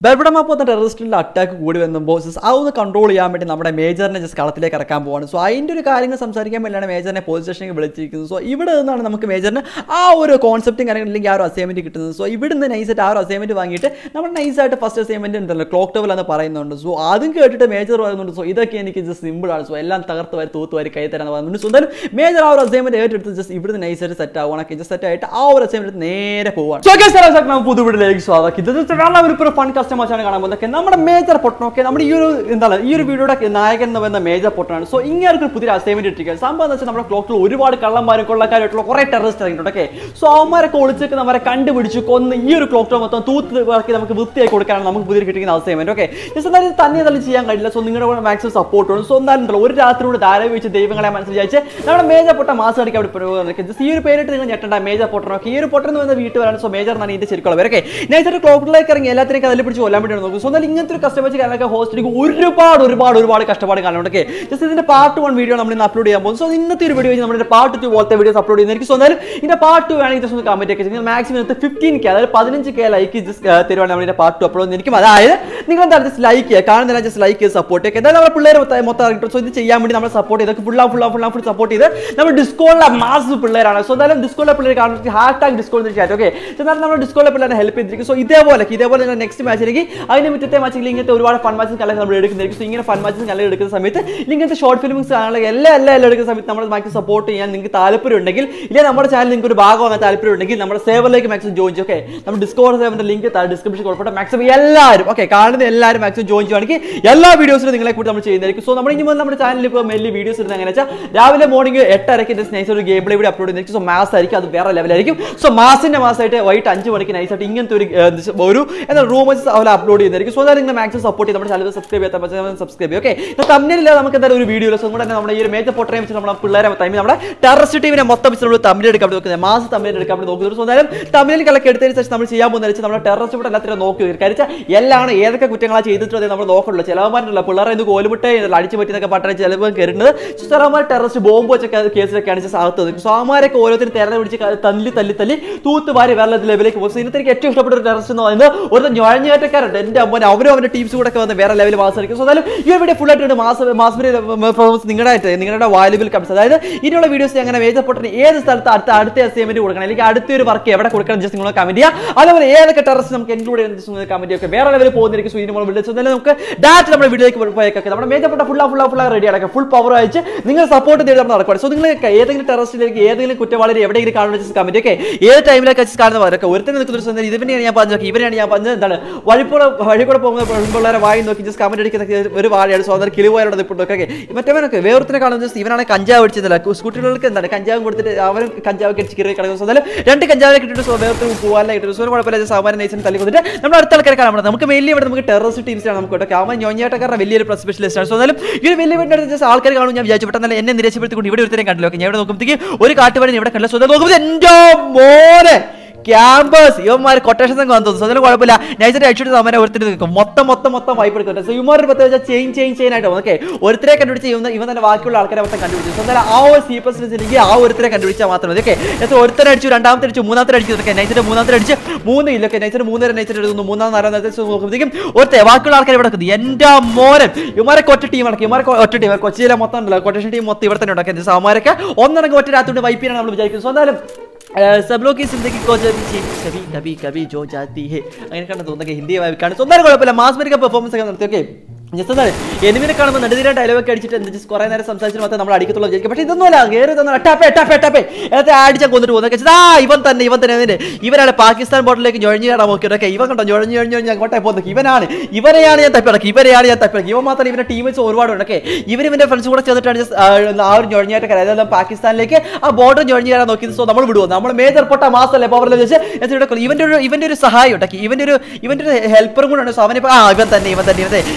ബർബഡമ പോകുന്ന ടെററിസ്റ്റിൻ്റെ അറ്റാക്ക് കൂടി വന്നുമ്പോൾ ജസ്റ്റ് ആ ഒന്ന് കൺട്രോൾ ചെയ്യാൻ വേണ്ടി നമ്മുടെ മേജറിനെ ജസ്റ്റ് കളത്തിലേക്ക് ഇറക്കാൻ പോവാണ് സോ അതിൻ്റെ ഒരു കാര്യങ്ങൾ സംസാരിക്കാൻ വേണ്ടിയാണ് മേജറിനെ പോലീസ് സ്റ്റേഷനിൽ വിളിച്ചിരിക്കുന്നത് സോ ഇവിടെ നിന്നാണ് നമുക്ക് മേജറിന് ആ ഒരു കോൺസെപ്റ്റും കാര്യങ്ങളും ഇല്ലെങ്കിൽ ആ ഒരു അസൈൻമെൻറ്റ് കിട്ടുന്നത് സോ ഇവിടുന്ന് നൈസായിട്ട് ആ ഒരു അസൈൻമെൻറ്റ് വാങ്ങിയിട്ട് നമ്മൾ നൈസായിട്ട് ഫസ്റ്റ് അസൈൻമെൻറ്റ് ഉണ്ടല്ലോ ക്ലോക്ക് ടവൽ എന്ന് പറയുന്നുണ്ട് സോ അതും കേട്ടിട്ട് മേജർ പറയുന്നുണ്ട് സോ ഇതൊക്കെ എനിക്ക് ജസ്റ്റ് സിമ്പിളാണ് സോ എല്ലാം തകർത്ത് വരി തൂത്ത് വരി കൈ തരാൻ പറയുന്നുണ്ട് സോ എന്തായാലും മേജർ ആ ഒരു അസൈൻമെൻറ്റ് ഏറ്റെടുത്ത് ജസ്റ്റ് ഇവിടുന്ന് നൈസായിട്ട് സെറ്റ് ആവുകയാണ് ജസ്റ്റ് സെറ്റ് ആയിട്ട് ആ ഒരു അസൈൻമെൻറ്റ് നേരെ പോവാണ് സോ ഓക്കെ സാർ നമ്മൾ പുതു വീട്ടിലേക്ക് സ്വാഗതം ഇത് just കാണാൻ ഒരു ഫൺ കസ്റ്റമേഴ്സ് ആണ് കാണാൻ പോകുന്നത് നമ്മുടെ മേജർ പൊട്ടനൊക്കെ നമ്മുടെ ഈ ഒരു എന്താണ് ഈ ഒരു വീഡിയോയുടെ നായകൻ എന്ന് പറയുന്ന മേജർ പൊട്ടനാണ് സോ ഇങ്ങനെ ഒരു പുതിയ അസൈൻമെന്റ് ഇട്ടിരിക്കുക സംഭവം എന്ന് വെച്ചാൽ നമ്മുടെ ക്ലോക്കിൽ ഒരുപാട് കള്ളന്മാരും കൊള്ളക്കാരായിട്ടുള്ള കുറെ ടെററിസ്റ്റ് ഇറങ്ങിയിട്ടുണ്ട് ഓക്കെ സോ അവന്മാരൊക്കെ ഒളിച്ചൊക്കെ നമ്മളെ കണ്ടുപിടിച്ച് കൊന്ന് ഈ ഒരു ക്ലോക്ക് മൊത്തം തൂത്ത് ഇറക്കി നമുക്ക് വൃത്തിയായി കൊടുക്കാനാണ് നമുക്ക് പുതിയ കിട്ടിയിരിക്കുന്ന അസൈൻമെന്റ് ഓക്കെ ജസ്റ്റ് എന്നാലും ഇത് തന്നെ തന്നെ ചെയ്യാൻ കഴിയില്ല സോ നിങ്ങളുടെ കൂടെ മാക്സിമം സപ്പോർട്ട് വേണം സോ എന്നാലും ഉണ്ടല്ലോ ഒരു രാത്രിയോട് ധാരാളം വെച്ച് ദൈവങ്ങളെ മനസ്സിൽ വിചാരിച്ച് നമ്മുടെ മേജർ പൊട്ട മാസം അടിക്കാൻ അവിടെ പോകുന്നത് ജസ്റ്റ് ഈ ഒരു പേരിട്ട് നിങ്ങൾ ഞെട്ടണ്ട മേജർ പൊട്ടനൊക്കെ ഈ ഒരു പൊട്ടൻ എന്ന് പറയുന്ന വീട്ടിൽ വരാണ് സോ മേജർ എന്നാണ് ഇതിന്റെ ശരിക്കുള്ള പേരൊക്കെ നൈസായിട്ട് ക്ലോക്കിലേക്ക് ഇറങ്ങി എല്ലാത്തിനും കഥയിൽ പിടിച്ച് കൊല്ലാൻ വേണ്ടിയാണ് നോക്കും സോ എന്നാലും ഇങ്ങനത്തെ ഒരു കസ്റ്റമേഴ്സ് കാര്യങ്ങളൊക്കെ ഹോസ്റ്റിലേക്ക് ഒരുപാട് ഒരുപാട് ഒരുപാട് കഷ്ടപ്പാട് കാണുന്നുണ്ടൊക്കെ ജസ്റ്റ് ഇതിന്റെ പാർട്ട് വൺ വീഡിയോ നമ്മൾ ഇന്ന് അപ്ലോഡ് ചെയ്യാൻ പോകും സോ ഇന്നത്തെ ഒരു വീഡിയോ നമ്മുടെ പാർട്ട് ടു പോലത്തെ വീഡിയോസ് അപ്ലോഡ് ചെയ്യുന്നതായിരിക്കും സോ എന്നാലും ഇതിന്റെ പാർട്ട് ടു വേണമെങ്കിൽ ജസ്റ്റ് ഒന്ന് കമന്റ് ഒക്കെ ചെയ്യുന്നത് മാക്സിമം ഇന്നത്തെ ഫിഫ്റ്റീൻ കെ അതായത് പതിനഞ്ച് കെ ലൈക്ക് ജസ്റ്റ് തരുവാണ് നമ്മുടെ പാർട്ട് ടു അപ്ലോഡ് ചെയ്യുന്നതായിരിക്കും അതായത് നിങ്ങൾ എന്താ ജസ്റ്റ് ലൈക്ക് ചെയ്യുക കാണുന്നില്ല ജസ്റ്റ് ലൈക്ക് ചെയ്ത് സപ്പോർട്ട് ചെയ്യുക എന്തായാലും നമ്മുടെ പിള്ളേർ മൊത്തം മൊത്തം ഇറങ്ങിയിട്ട് സോ ഇത് ചെയ്യാൻ വേണ്ടി നമ്മൾ സപ്പോർട്ട് ചെയ്തൊക്കെ full full full full support ചെയ്ത് നമ്മൾ ഡിസ്കോളിലെ മാസ് പിള്ളേരാണ് സോ എന്തായാലും ഡിസ്കോളിലെ പിള്ളേർ കാണുന്നത് hashtag Discord chat okay എന്നാലും നമ്മുടെ ഡിസ്കോളിലെ പിള്ളേരെ ഹെൽപ്പ് ചെയ്തിരിക്കും സോ ഇതേപോലെ ഇതേപോലെ നിങ്ങൾ നെക്സ്റ്റ് മാച്ചിലേക്ക് അതിന് മുറ്റത്തെ മാച്ചിൽ ഇങ്ങനത്തെ ഒരുപാട് ഫൺ മാച്ചസ് കലക്ക് നമ്മൾ എടുക്കുന്നതായിരിക്കും സോ ഇങ്ങനെ ഫൺ മാച്ചസ് കലക്ക് എടുക്കുന്ന സമയത്ത് ഇങ്ങനത്തെ ഷോർട്ട് ഫിലിംസ് കാണാനുള്ള എല്ലാ എല്ലാ എല്ലാം എടുക്കുന്ന സമയത്ത് നമ്മൾ മാക്സിമം സപ്പോർട്ട് ചെയ്യാൻ നിങ്ങൾക്ക് താല്പര്യം ഉണ്ടെങ്കിൽ ഇല്ല നമ്മുടെ ചാനൽ നിങ്ങൾക്ക് ഒരു ഭാഗമാകാൻ താല്പര്യം ഉണ്ടെങ്കിൽ നമ്മുടെ സേവറിലേക്ക് മാക്സിമം ജോയിൻ ചെയ്യും ഓക്കെ നമ്മുടെ ഡിസ്കോഡ് സേവറിന്റെ ലിങ്ക് ഡിസ്ക്രിപ്ഷൻ കൊടുക്കട്ടെ മാക്സിമം എല്ലാവരും ഓക്കെ കാണുന്ന എല്ലാവരും മാക്സിമം ജോയിൻ ചെയ്യുവാണെങ്കിൽ എല്ലാ വീഡിയോസിലും നിങ്ങളെ കൂടി നമ്മൾ ചെയ്യുന്നതായിരിക്കും സോ നമ്മൾ ഇനി മുതൽ നമ്മുടെ ചാനലിൽ ഇപ്പോൾ മെല്ലി വീഡിയോസ് ഇടുന്നത് എങ്ങനെ വെച്ചാൽ രാവിലെ മോർണിംഗ് എട്ടരയ്ക്ക് നൈസ് ഒരു ഗെയിം പ്ലേ വീഡിയോ അപ്ലോഡ് ചെയ്യുന്നതായിരിക്കും സോ മാസ് ആയിരിക്കും അത് വേറെ ലെവലായിരിക്കും സോ മാസിന്റെ മാസമായിട്ട് വൈകിട്ട് അഞ്ച് മണിക്ക് നൈസായിട്ട് ഇങ്ങനത്തെ ഒരു ഏർ, ഒരു എന്താ റൂമേഴ്സ് അവരെ അപ്ലോഡ് ചെയ്യുന്നതായിരിക്കും സോ അതായത് നിങ്ങൾ മാക്സിമം സപ്പോർട്ട് ചെയ്ത് നമ്മുടെ ചാനൽ സബ്സ്ക്രൈബ് ചെയ്യാത്ത സബ്സ്ക്രൈബ് ചെയ്യും ഓക്കെ തമ്മിലില്ല നമുക്ക് എന്തായാലും ഒരു വീഡിയോ സോ കൂടെ തന്നെ നമ്മുടെ ഈ ഒരു മേജർ പൊട്ടറേ വെച്ച് നമ്മുടെ പിള്ളേരെ തമ്മിൽ നമ്മുടെ ടെററിസ്റ്റ് ടീമിനെ മൊത്തം വെച്ച് നമ്മൾ തമ്മിൽ എടുക്കാൻ വേണ്ടി നോക്കുന്നത് മാസ് തമ്മിൽ എടുക്കാൻ വേണ്ടി നോക്കുന്നത് സോ എന്തായാലും തമ്മിൽ കളക്ക് എടുത്തതിന് ശേഷം നമ്മൾ ചെയ്യാൻ പോകുന്ന വെച്ചാൽ നമ്മുടെ ടെററിസ്റ്റ് ഇവിടെ എല്ലാത്തിനും നോക്കി വരും കാര്യം എല്ലാം ഏതൊക്കെ കുറ്റങ്ങളാണ് ചെയ്തിട്ടുള്ളത് നമ്മൾ നോക്കണല്ലോ ചിലവന്മാരുണ്ടല്ലോ പിള്ളേരെ ഇത് കോലുമുട്ട അടിച്ചു പറ്റിയൊക്കെ പട്ടണ ചിലപ്പോൾ കയറുന്നത് ചിലവന്മാർ ടെററിസ്റ്റ് ബോംബ് വെച്ചൊക്കെ കേസിലൊക്കെയാണ് ജസ്റ്റ് അകത്ത് നിൽക്കും സോ അവന്മാരൊക്കെ ഓരോരുത്തരും തെരഞ്ഞു പിടിച്ച് ക- തല്ലി തല്ലി തല്ലി തൂത്ത് വാരി വേറെ ലെവലിലേക്ക് പോകും സോ ഇന്നത്തെ എനിക്ക് ഏറ്റവും ഇഷ്ടപ്പെട്ട ഒരു ടെററിസ്റ്റ് എന്ന് പറയുന്നത് ഒരു ഞുഴഞ്ഞേറ്റക്കാരുണ്ട് എൻ്റെ അമ്മ അവരും അവരുടെ ടീംസ് കൂടെ ഒക്കെ വന്ന് വേറെ ലെവലിൽ മാസം അടിക്കും സോ എന്തായാലും ഈ ഒരു വീഡിയോ ഫുൾ ആയിട്ട് മാസം മാസമിന്റെ പെർഫോമൻസ് നിങ്ങളുടെ ആയിട്ട് നിങ്ങളുടെ വാല്യുബിൾ കംസ് അതായത് ഇനിയുള്ള വീഡിയോസ് അങ്ങനെ മേജർ പൊട്ടന് ഏത് സ്ഥലത്ത് അടുത്ത അടുത്ത അസൈൻമെന്റ് കൊടുക്കണം അല്ലെങ്കിൽ അടുത്ത ഒരു വർക്ക് എവിടെ കൊടുക്കണം ജസ്റ്റ് നിങ്ങൾ കമന്റ് ചെയ്യുക അതേപോലെ ഏതൊക്കെ ടെറസ് നമുക്ക് ഇൻക്ലൂഡ് ചെയ്യുന്ന കമന്റ് ഒക്കെ വേറെ ലെവലിൽ പോകുന്നതായിരിക്കും സോ ഇതിന് നമ്മൾ വിളിച്ചു എന്തായാലും നമുക്ക് ഡാറ്റ് നമ്മുടെ വീഡിയോയിലേക്ക് പോയേക്കൊക്കെ നമ്മുടെ മേജർ പൊട്ട ഫുൾ ഫുൾ ഫുൾ റെഡി അടക്കം ഫുൾ പവർ അയച്ച് നിങ്ങൾ സപ്പോർട്ട് ചെയ്ത് നമ്മൾ നടക്കുക സോ നിങ്ങൾ ഏതെങ്കിലും ടെറസിലേക്ക് ഏതെങ്കിലും കുറ്റവാളി എവിടെയെങ്കിലും കാണുന്ന കമന്റ് ഒക്കെ ഏത് ടൈമിലേക്ക് വെച്ച് കാണുന്നവരൊക്കെ ഒരുത്തന്നെ നിൽക്കുന്ന ഒരു സമയത്ത് ഇവനെയാണ് ഞാൻ പറഞ്ഞത് ഇവരെയാണ് ഞാൻ പറഞ്ഞത് എന്താണ് വഴിക്കൂടെ വഴി കൂടെ പോകുന്ന പെൺപിള്ളേരെ വായി നോക്കി ജസ്റ്റ് കമന്റ് അടിക്കുന്ന ഒരു വാഴയാണ് സോ അതൊരു കിളിവായോടെ നിൽപ്പുണ്ടൊക്കെ മറ്റവനൊക്കെ വേറൊരുത്തനെ കാണുന്നത് just ഇവനാണ് കഞ്ചാവ് അടിച്ചതല്ല സ്കൂട്ടികൾക്ക് എന്താണ് കഞ്ചാവ് കൊടുത്തിട്ട് അവരും കഞ്ചാവ് അടിച്ച് കയറി കിടക്കുന്നു സോ എന്തായാലും രണ്ട് കഞ്ചാവിനെ കിട്ടിയിട്ട് സോ വേറൊരു പോകാനായിട്ട് സോ ഒരു കുഴപ്പമില്ല സാമാന്യ നൈസിന് തല്ലി കൊണ്ടിട്ട് നമ്മൾ അടുത്ത ആൾക്കാരെ കാണാൻ പറ്റും നമുക്ക് വലിയ ഇവിടെ നമുക്ക് ടെററിസ്റ്റ് ടീംസാണ് നമുക്ക് കേട്ടോ അവൻ ഞൊഞ്ഞേട്ടക്കാരുടെ വലിയൊരു സ്പെഷ്യലിസ്റ്റ് ആണ് സോ എന്നാലും ഈ ഒരു വലിയ വീടിൻ്റെ അടുത്ത് ആൾക്കാർ കാണും ഞാൻ വിചാരിച്ചു പെട്ടെന്ന് എന്നെ നിരച്ചപ്പെടുത്തിക്കൊണ്ട് ഇവിടെ ഒരുത്തരം കണ്ടല്ലോ Okay, ഞാൻ ഇവിടെ നോക്കുമ്പോഴത്തേക്ക് ഒരു കാട്ടുപാടി ഇവിടെ കണ്ടല്ലോ സോ ഇത് നോക്കുമ്പോൾ എൻ്റെ മോനെ ക്യാമ്പസ് ഇവന്മാർ കൊട്ടേഷൻ സംഘം വന്നു സോ അതിന് കുഴപ്പമില്ല നൈസായിട്ട് അടിച്ചിട്ട് സമരം ഒരുത്തർ നിൽക്കും മൊത്തം മൊത്തം മൊത്തം വായ്പ എടുക്കുന്നുണ്ട് സോ ഇവന്മാർ പ്രത്യേകിച്ച് ചെയിൻ ചെയിൻ ചെയിൻ ആയിട്ട് ഓക്കെ ഒരുത്തരെ കണ്ടുപിടിച്ച് ഇവൻ ഇവൻ തന്നെ ബാക്കിയുള്ള ആൾക്കാരെ മൊത്തം കണ്ടുപിടിച്ചു സോ എന്തായാലും ആ ഒരു സി പ്ലസ് എനിക്ക് ആ ഒരുത്തരെ കണ്ടുപിടിച്ചാൽ മാത്രം മതി ഓക്കെ ഒരുത്തരെ അടിച്ചു രണ്ടാമത്തെ അടിച്ചു മൂന്നാമത്തെ അടിച്ചു ഓക്കെ നൈസിന്റെ മൂന്നാമത്തെ അടിച്ച് മൂന്ന് ഇല്ല ഓക്കെ നൈസിന്റെ മൂന്നര നൈസിന്റെ എടുക്കുന്നു മൂന്നാം നാലാം നേരത്തെ നോക്കുമ്പോഴത്തേക്കും ഒരുത്തെ ബാക്കിയുള്ള ആൾക്കാർ ഇവിടെ നിൽക്കുന്നു എൻ്റെ മോനെ ഇവന്മാരൊക്കെ ഒറ്റ ടീം അടക്കി ഇവന്മാരൊക്കെ ഒറ്റ ടീം കൊച്ചിയിലെ മൊത്തം ഉണ്ടല്ലോ കൊട്ടേഷൻ ടീം മൊത്തം ഇവിടെ തന്നെ ഉണ്ടാക്കിയത് അവന്മാരൊക്കെ ഒന്നിറങ്ങി ഒറ്റ രാത്രി വൈപ്പ് ചെയ്യാനാണ് നമ്മൾ വിചാരിക്കുന്നത് സോ എന്തായാലും अह, सब लोग की जिंदगी को जब कभी कभी कभी जो जाती है അങ്ങനെ കണ്ടു തോന്നുന്നത് ഹിന്ദി വായിക്കാണ് സ്വന്തം കുഴപ്പമില്ല മാസ്മരിക്ക പെർഫോമൻസ് ഒക്കെ നടത്തി ഓക്കെ ജസ്റ്റ് എന്താണ് എനിമിനെ കാണുമ്പോൾ നെടുതിരെ ഡയലോഗ് ഒക്കെ അടിച്ചിട്ട് എന്ത് ജസ്റ്റ് കുറേ നേരം സംസാരിച്ചിട്ട് മാത്രമേ നമ്മൾ അടിക്കത്തുള്ളൂ വിചാരിക്കും പക്ഷേ ഇതൊന്നുമല്ല കയറി തന്നെ ടാപ്പേ ടാപ്പേ ടാപ്പേ എന്നിട്ട് അടിച്ചാൽ കൊന്നിട്ട് പോകുന്നത് ആ ഇവൻ തന്നെ ഇവൻ തന്നെ അതിന്റെ ഇവനാണ് പാകിസ്ഥാൻ ബോർഡിലേക്ക് ഞൊഴിഞ്ഞു കയറാൻ നോക്കിയിട്ടൊക്കെ ഇവൻ കണ്ടോ ഞൊഴിഞ്ഞു ഞൊഴിഞ്ഞു ഞൊഴിഞ്ഞ് അങ്ങോട്ടേ പോകുന്നത് ഇവനാണ് ഇവരെയാണ് ഞാൻ തപ്പിടക്കി ഇവരെയാണ് ഞാൻ തപ്പിടക്കി ഇവൻ മാത്രം ഇവന്റെ ടീംസ് ഒരുപാട് ഉണ്ടൊക്കെ ഇവർ ഇവന്റെ ഫ്രണ്ട്സ് കൂടെ ചേർന്നിട്ടാണ് just, ആ, ആ ഒരു ഞൊഴിഞ്ഞായിട്ട് അതായത് പാകിസ്ഥാനിലേക്ക് ആ ബോർഡർ ഞൊഴിഞ്ഞു കയറാൻ നോക്കിയത് സോ നമ്മൾ വിടുവോ നമ്മൾ മേജർ പൊട്ട മാസല്ലേ പവറിൽ വെച്ച് എന്നിട്ട് ഇവിടെ കൊല്ലും. ഇവന്റെ ഒരു ഇവന്റെ ഒരു സഹായം ഉണ്ടാക്കി ഇവന്റെ ഒരു ഇവന്റെ ഒരു ഹെൽപ്പറും കൂടെ ഉണ്ട് സോ അവനെ ആ ഇവൻ തന്നെ ഇവൻ തന്നെ ഇവൻ തന്നെ ഇവനെ ഇവന്റെ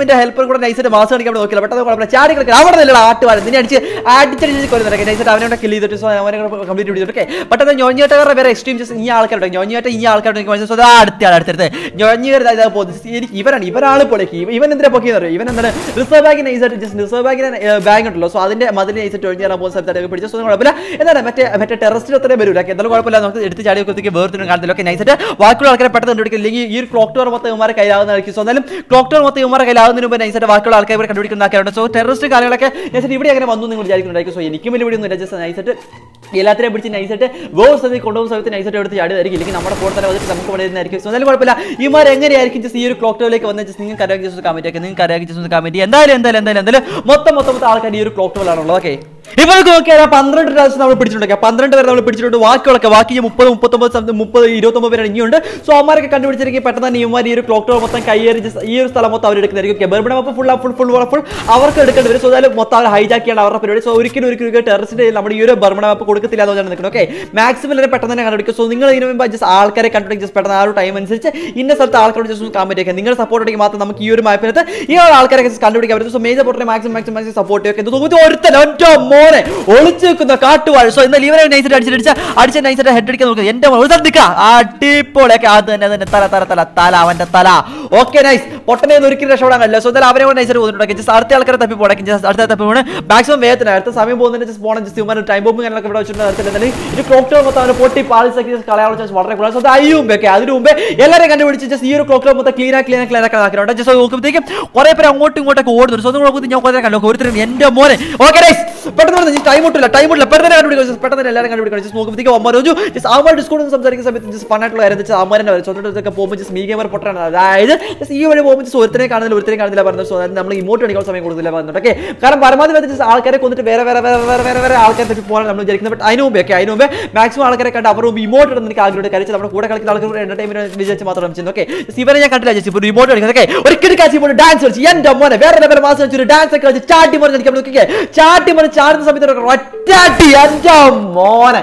എന്റെ ഹെൽപ്പർ കൂടെ നൈസായിട്ട് മാസം അടിക്കാൻ വേണ്ടി നോക്കില്ല പെട്ടെന്ന് കുഴപ്പമില്ല ചാടി കളിക്കുക അവിടെ നിന്നുള്ള ആട്ടുവാണ് നിന്നെ അടിച്ച് അടിച്ചടിച്ച് കൊല്ലുന്നുണ്ട് നൈസായിട്ട് അവനെ കിll ചെയ്തിട്ട് സോ അവനെ കംപ്ലീറ്റ് ചെയ്തിട്ട് ഓക്കെ പെട്ടെന്ന് ഞൊഞ്ഞേട്ടക്കാരുടെ വേറെ എക്സ്ട്രീം ഈ ആൾക്കാരുണ്ട് ഞൊഞ്ഞേട്ട ഈ ആൾക്കാരുണ്ട് എനിക്ക് മനസ്സിലായി സോ അടുത്ത ആൾ അടുത്തടുത്ത് ഞൊഞ്ഞേർ പോകുന്നത് ഇവരാണ് ഇവരാണ് പൊളിക്ക് ഇവ- ഇവൻ എന്തിനാ പൊക്കിയെന്ന് അറിയോ ഇവൻ എന്താണ് റിസർവ് ബാങ്കിന് നൈസായിട്ട് ജസ്റ്റ് റിസർവ് ബാങ്കിന് ബാങ്ക് ഉണ്ടല്ലോ സോ അതിന്റെ മതിൽ നൈസായിട്ട് ഒഴിഞ്ഞു തരാൻ പോകുന്ന സ്ഥലത്തൊക്കെ പിടിച്ച സോ കുഴപ്പമില്ല എന്താണ് മറ്റേ മറ്റേ ടെറസ്റ്റിൽ അത്രയും വരില്ല എന്തായാലും കുഴപ്പമില്ല നമുക്ക് എടുത്ത് ചാടി ഒക്കെ വേർത്തിനും കാണത്തില്ല ഓക്കെ നൈസായിട്ട് ബാക്കിയുള്ള ആൾക്കാരെ പെട്ടെന്ന് കണ്ടുപിടിക്കും ഇല്ലെങ്കിൽ ഈ ഒരു ക്ലോക്ക് ടവർ മൊത്തം ഇവന്മാരെ കയ്യിലാവുന്നതായിരിക്കും സോ എന്തായാലും ക്ലോക്ക് ടവർ മൊത്തം ഇവന്മാരെ കയ്യിലാവുന്നതിന് മുമ്പ് നൈസായിട്ട് ബാക്കിയുള്ള ആൾക്കാർ ഇവരെ കണ്ടുപിടിക്കുന്ന ആൾക്കാരുണ്ട് സോ ടെററിസ്റ്റ് കാര്യങ്ങളൊക്കെ നൈസായിട്ട് ഇവിടെ അങ്ങനെ വന്നു നിങ്ങൾ വിചാരിക്കുന്നുണ്ടായിരിക്കും സോ എനിക്കും വലിയ ഇവിടെ ഒന്നും ജസ്റ്റ് നൈസായിട്ട് എല്ലാത്തിനെയും പിടിച്ച് നൈസായിട്ട് വേറെ സ്ഥലത്ത് കൊണ്ടുപോകുന്ന സമയത്ത് നൈസായിട്ട് എടുത്ത് ചാടിയതായിരിക്കും ഇല്ലെങ്കിൽ നമ്മുടെ കൂടെ തന്നെ വന്നിട്ട് നമുക്ക് ഇവിടെ ഇരുന്നായിരിക്കും സോ എന്തായാലും കുഴപ്പമില്ല ഇമാർ എങ്ങനെയായിരിക്കും ജസ്റ്റ് ഈ ഒരു ക്ലോക്ക് ടവറിലേക്ക് വന്ന ജസ്റ്റ് നിങ്ങൾക്ക് അറിയാം ജസ്റ്റ് കമന്റ് ഒക്കെ നിങ്ങൾക്ക് അറിയാം ജസ്റ്റ് കമന്റ് എന്തായാലും എന്തായാലും എന്തായാലും എന്തായാലും മൊത്തം മൊത്തം മൊത്തം ആൾക്കാർ ഈ ഒരു ക്ലോക്ക് ടവറിലാണുള്ളത് ഓക്കെ ഇപ്പോൾ നോക്കിയാൽ പന്ത്രണ്ട് പ്രാവശ്യം നമ്മൾ പിടിച്ചിട്ടുണ്ട് പന്ത്രണ്ട് പേരെ നമ്മൾ പിടിച്ചിട്ടുണ്ട് ബാക്കിയുള്ളൊക്കെ ബാക്കി ഈ മുപ്പത് മുപ്പത്തൊമ്പത് സംതിങ് മുപ്പത് ഇരുപത്തൊമ്പത് പേരാണ് ഇനിയുണ്ട് സോ അമ്മമാരൊക്കെ കണ്ടുപിടിച്ചിരിക്കും പെട്ടെന്ന് തന്നെ ഇവന്മാർ ഈ ഒരു ക്ലോക്ക് ടവർ മൊത്തം കയ്യേറി just ഈ ഒരു സ്ഥലം മൊത്തം അവർ എടുക്കുന്നതായിരിക്കും ബർബിടെ മൊത്തം ഫുൾ ഫുൾ ഫുൾ ഫുൾ അവർക്ക് എടുക്കേണ്ടി വരും സോ അതായത് മൊത്തം അവർ ഹൈജാക്ക് ചെയ്യണം അവരുടെ പരിപാടി സോ ഒരിക്കലും ഒരിക്കലും ടെറസിന്റെ നമ്മുടെ ഈ ഒരു ബർമണ മാപ്പ് കൊടുക്കത്തില്ല എന്നാണ് നിൽക്കുന്നത് ഓക്കെ മാക്സിമം എല്ലാവരും പെട്ടെന്ന് തന്നെ കണ്ടുപിടിക്കും സോ നിങ്ങൾ ഇതിനു മുമ്പ് ജസ്റ്റ് ആൾക്കാരെ കണ്ടുപിടിക്കും ജസ്റ്റ് പെട്ടെന്ന് ആ ഒരു ടൈം അനുസരിച്ച് ഇന്ന സ്ഥലത്ത് ആൾക്കാരോട് ജസ്റ്റ് കമന്റ് ചെയ്യുക നിങ്ങളുടെ സപ്പോർട്ട് ഉണ്ടെങ്കിൽ മാത്രം നമുക്ക് ഈ ഒരു മാപ്പിനകത്ത് ഈ ഒരു ആൾക്കാരെ just കണ്ടുപിടിക്കാൻ പറ്റും സോ മേജർ പോർട്ടിനെ മാക്സിമം മാക്സിമം മാക്സിമം സപ്പോർട്ട് ചെയ്യുക ഇത് നോക്കുമ്പോൾ ഒരുത്തൻ ഒറ്റ മോനെ ഒളിച്ചു വെക്കുന്ന കാട്ടുവാഴ സോ എന്നാൽ ഇവരെ നൈസായിട്ട് അടിച്ചിട്ട് അടിച്ച നൈസായിട്ട് ഹെഡ് അടിക്കാൻ നോക്കുക എന്റെ മോനെ ഒരു നിൽക്കുക അടിപൊളിയൊക്കെ അത് തന്നെ അത് തന്നെ തല തല തല തല അവന്റെ തല ഓക്കെ നൈസ് പൊട്ടനെ ഒന്നും ഒരിക്കലും രക്ഷപ്പെടാൻ കഴിയില്ല സോ എന്തായാലും അവരെ കൂടെ നൈസായിട്ട് പോകുന്നുണ്ടെങ്കിൽ ജസ്റ്റ് അടുത്ത ആൾക്കാരെ തപ്പി പോകണം ജസ്റ്റ് അടുത്ത തപ്പി പോകണം മാക്സിമം വേഗത്തിന് അടുത്ത സമയം പോകുന്നതിന് ജസ്റ്റ് പോകണം ജസ്റ്റ് ഇവന്മാർ ടൈം ബോംബ് കാര്യങ്ങളൊക്കെ ഇവിടെ വെച്ചിട്ടുണ്ട് അടുത്തില്ല ഇത് ക്ലോക്ക് ടവർ മൊത്തം അവനെ പൊട്ടി പാളിസൊക്കെ കളയാനുള്ള ചാൻസ് വളരെ കൂടുതൽ സോ അത് അതിന് മുമ്പേ ഒക്കെ അതിന് മുമ്പേ എല്ലാവരെയും കണ്ടുപിടിച്ച് ജസ്റ്റ് ഈ ഒരു ക്ലോക്ക് ടവർ മൊത്തം ക്ലീൻ ക്ലീൻ ക്ലീൻ ആക്കി ആക്കിയിട്ടുണ്ട് ജസ്റ്റ് നോക്കുമ്പോഴത്തേക്കും കുറെ പേര് അങ്ങോട്ടും ഇങ്ങോട്ടൊക്കെ ഓടുന്നു സോ നോക്കുമ്പോൾ ഞാൻ കുറെ കണ്ടു ഒരുത്തരും എന്റെ മോനെ ഓക്കെ നൈസ് പെട്ടെന്ന് ടൈം ഇട്ടില്ല ടൈം ഇട്ടില്ല പെട്ടെന്ന് കണ്ടുപിടിക്കും just പെട്ടെന്ന് തന്നെ എല്ലാവരും കണ്ടുപിടിക്കണം ജസ്റ്റ് നോക്കുമ്പോഴത്തേക്കും അമ്മ ഒരു ജസ്റ്റ് അമ്മ ഡിസ്കൗണ്ട് സംസാരിക്കുന്ന സമയത്ത് ജസ്റ്റ് ഫണ്ണായിട്ടുള്ള കാര്യം വെച്ചാൽ അമ്മേനെ വരും സ്വന്തം പോകുമ്പോൾ ജസ്റ്റ് മീ ഗെയിമർ പൊട്ടാണ് അതായത് just ഈ വഴി പോകുമ്പോൾ just ഒരുത്തനെ കാണുന്നില്ല ഒരുത്തനെ കാണുന്നില്ല പറഞ്ഞത് സോ അതായത് നമ്മൾ ഇമോട്ട് കാണിക്കാൻ സമയം കൊടുത്തില്ല പറഞ്ഞിട്ട് ഓക്കെ കാരണം പരമാവധി വന്നിട്ട് just ആൾക്കാരെ കൊന്നിട്ട് വേറെ വേറെ വേറെ വേറെ വേറെ വേറെ ആൾക്കാരെ തപ്പി പോകാൻ നമ്മൾ വിചാരിക്കുന്നത് ബട്ട് അതിന് മുമ്പേ ഒക്കെ അതിന് മുമ്പേ മാക്സിമം ആൾക്കാരെ കണ്ട് അവർ ഇമോട്ട് ഇടുന്ന എനിക്ക് ആഗ്രഹം കരിച്ച് നമ്മുടെ കൂടെ കളിക്കുന്ന ആൾക്കാർ എന്റർടൈൻമെന്റ് വിചാരിച്ച് മാത്രം ചെയ്യുന്നു ഓക്കെ ഇവരെ ഞാൻ കണ്ടില്ല ജസ്റ്റ് ഇപ്പോൾ റിമോട്ട് കളിക്കുന്നത് ഓക്കെ ഒരു കിടക്കാച്ചി ഇപ്പോൾ ഡാൻസ് കളിച്ച് എന്റെ മോനെ വേറെ ലെവൽ മാസം വെച്ചൊരു ഡാൻസ് ഒക്കെ കളിച്ച് ചാട്ടി മറിഞ്ഞ് കളിക്കാൻ നോക്കിക്കേ ചാട്ടി മറിഞ്ഞ് ചാടുന്ന സമയത്ത് ഒറ്റാട്ടി എന്റെ മോനെ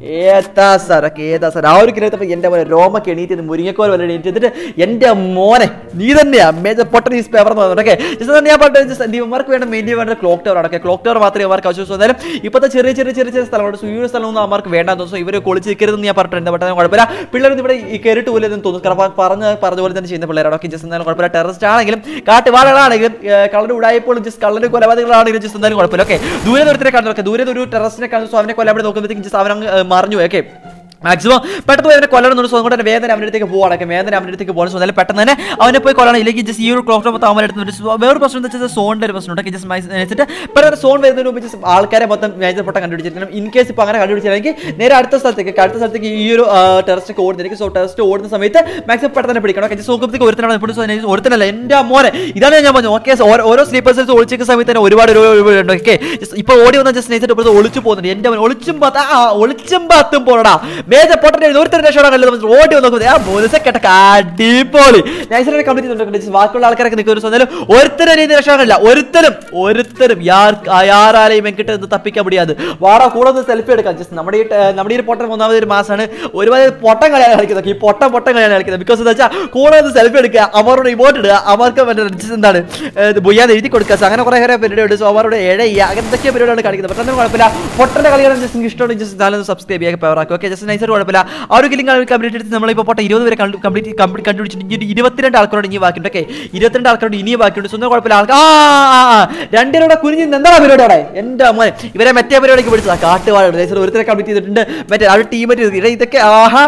ഏതാ സാർ ഒക്കെ ഏതാ സാർ ആ ഒരു കിലോത്തപ്പോൾ എൻ്റെ മോനെ രോമൊക്കെ എണീറ്റ് മുരിങ്ങക്കോൽ വല്ല എണീറ്റ് എന്നിട്ട് എൻ്റെ മോനെ നീ തന്നെയാ മേജർ പൊട്ടൻ ഈസ് പേപ്പർ എന്ന് പറഞ്ഞിട്ട് ജസ്റ്റ് ഞാൻ പറഞ്ഞത് ഇവർക്ക് വേണ്ട മെയിൻ വേണ്ട ക്ലോക്ക് ടവർ അടക്കെ ക്ലോക്ക് ടവർ മാത്രമേ അവർക്ക് ആവശ്യം വന്നാലും ഇപ്പോഴത്തെ ചെറിയ ചെറിയ ചെറിയ ചെറിയ സ്ഥലമുണ്ട് സോ ഈ ഒരു സ്ഥലമൊന്നും അവർക്ക് വേണ്ടാന്ന് തോന്നുന്നു ഇവർ കൊളിച്ച് നിൽക്കരുതെന്ന് ഞാൻ പറഞ്ഞിട്ടുണ്ട് ബട്ട് കുഴപ്പമില്ല പിള്ളേരൊന്നും ഇവിടെ ഈ കയറിട്ട് പോലെ തോന്നുന്നു കാരണം പറഞ്ഞ പറഞ്ഞ പോലെ തന്നെ ചെയ്യുന്ന പിള്ളേരാണ് ഓക്കെ ജസ്റ്റ് എന്തായാലും കുഴപ്പമില്ല ടെററിസ്റ്റ് ആണെങ്കിലും കാട്ടുവാളകളാണെങ്കിലും കളർ ഉടായപ്പോൾ ജസ്റ്റ് കള്ളന് കൊലപാതകളാണെങ്കിലും ജസ്റ്റ് എന്തായാലും കുഴപ്പമില്ല ഓക്കെ ദൂരെ ദൂരത്തിനെ കാണുന്നു ഓക്കെ ദൂരെ ഒരു ടെററിസ്റ്റിനെ കാണുന്നു സോ അവനെ കൊല്ലാൻ നോക്കുമ്പോഴത്തേക്കും ജസ്റ്റ് അവൻ അങ്ങ് മറിഞ്ഞു ഓക്കെ മാക്സിമം പെട്ടെന്ന് പോയി അവനെ കൊല്ലണം സോ അതുകൊണ്ട് തന്നെ വേദന അവൻ്റെ അടുത്തേക്ക് പോവാണ് വേദന അവൻ്റെ അടുത്തേക്ക് പോകണം സോ എന്നാലും പെട്ടെന്ന് തന്നെ അവനെ പോയി കൊല്ലണം ഇല്ലെങ്കിൽ ജസ്റ്റ് ഈ ഒരു ക്ലോക്ക് മൊത്തം അവൻ എടുത്ത് വേറൊരു പ്രശ്നം എന്താ വെച്ചാൽ സോണിൻ്റെ ഒരു പ്രശ്നം ഉണ്ട് ജസ്റ്റ് വെച്ചിട്ട് പെട്ടെന്ന് സോൺ വരുന്നതിന് മുമ്പ് just ആൾക്കാരെ മൊത്തം മേജർ പൊട്ടം കണ്ടുപിടിച്ചിരിക്കണം ഇൻ കേസ് ഇപ്പോൾ അങ്ങനെ കണ്ടുപിടിച്ചില്ലെങ്കിൽ നേരെ അടുത്ത സ്ഥലത്തേക്ക് അടുത്ത സ്ഥലത്തേക്ക് ഈ ഒരു ടെറസ്റ്റ് ഓടുന്നിരിക്കും സോ ടെറസ്റ്റ് ഓടുന്ന സമയത്ത് മാക്സിമം പെട്ടെന്ന് തന്നെ പിടിക്കണം ഓക്കെ ജസ്റ്റ് നോക്കുമ്പോഴത്തേക്ക് ഒരുത്തനാണ് ഇപ്പോൾ സോ ഒരുത്തനല്ല എൻ്റെ മോനെ ഇതാണ് ഞാൻ പറഞ്ഞു ഓക്കെ ഓരോ സ്ലീപ്പേഴ്സ് ഒളിച്ചിരിക്കുന്ന സമയത്ത് തന്നെ ഒരുപാട് ഒരുപാട് ഓക്കെ ഇപ്പോൾ ഓടി വന്ന ജസ്റ്റ് നേരിട്ട് ഇപ്പോൾ ഒളിച്ചു പോകുന്നുണ്ട് എൻ്റെ മോനെ ഒളിച്ചും പാത്ത ആ ഒളിച്ചും പാത്തും പോടാ മേജർ പൊട്ടനെ ഒരുത്തരം രക്ഷപ്പെടാൻ കണ്ടത് ഓടി വന്ന് നോക്കുന്നത് ആ ബോലസെ കേട്ട അടിപൊളി നൈസായിട്ട് കംപ്ലീറ്റ് ചെയ്തിട്ടുണ്ട് ബാക്കിയുള്ള ആൾക്കാരൊക്കെ നിൽക്കുന്ന ഒരു സ്വന്തം ഒരുത്തരം രീതി രക്ഷപ്പെടാൻ കഴിയില്ല ഒരുത്തരും ഒരുത്തരും യാർ ആരാരെയും എങ്കിട്ട് ഇത് തപ്പിക്കാൻ മുടിയാത് വാടാ കൂടെ ഒന്ന് സെൽഫി എടുക്കാം ജസ്റ്റ് നമ്മുടെ ഈ ട- നമ്മുടെ ഈ ഒരു പൊട്ടൻ ഒന്നാമത് ഒരു മാസമാണ് ഒരുപാട് പൊട്ടം കളിയാണ് കളിക്കുന്നത് ഈ പൊട്ടം പൊട്ടം കളിയാണ് കളിക്കുന്നത് ബിക്കോസ് എന്താ വെച്ചാൽ കൂടെ ഒന്ന് സെൽഫി എടുക്കുക അവരോട് ഇമോട്ട് ഇടുക അവർക്ക് മറ്റേ just എന്താണ് ബുയ്യാതെ എഴുതി കൊടുക്കുക So അങ്ങനെ കുറേ കുറേ പരിപാടി ഉണ്ട് സോ അവരോട് ഏഴ ചെയ്യുക അങ്ങനെ എന്തൊക്കെ പരിപാടിയാണ് കാണിക്കുന്നത് പക്ഷേ അതൊന്നും കുഴപ്പമില്ല പൊട്ടൻ്റെ കളിയാണ് ജസ്റ്റ് നിങ്ങൾക്ക് ഇഷ്ടമുണ്ട് ജസ്റ്റ് നാലൊന്ന് സബ്സ്ക്രൈബ് ചെയ്യുക പവർ ആക്കുക ഓക്കെ ജസ്റ്റ് നൈസായിട്ട് കുഴപ്പമില്ല ആ ഒരു കില്ലിംഗ് കംപ്ലീറ്റ് എടുത്ത് നമ്മളിപ്പോൾ പൊട്ട ഇരുപത് വരെ കംപ്ലീറ്റ് കംപ്ലീറ്റ് കണ്ടുപിടിച്ചിട്ട് ഇനി ഒരു ഇരുപത്തിരണ്ട് ആൾക്കാരോട് ഇനി ബാക്കിയുണ്ട് ഓക്കെ ഇരുപത്തിരണ്ട് ആൾക്കാരോട് ഇനിയും ബാക്കിയുണ്ട് സ്വന്തം കുഴപ്പമില്ല ആൾക്കാർ ആ ആ, ആ. രണ്ടിനോടെ കുനിഞ്ഞ് നിന്ന് എന്താണ് പരിപാടി അവിടെ എൻ്റെ മോനെ ഇവരെ മറ്റേ പരിപാടിക്ക് പിടിച്ചതാ കാട്ടുവാഴ ഒരുത്തരെ കംപ്ലീറ്റ് ചെയ്തിട്ടുണ്ട് മറ്റേ ആ ഒരു ടീമറ്റ് ഇതൊക്കെ ആഹാ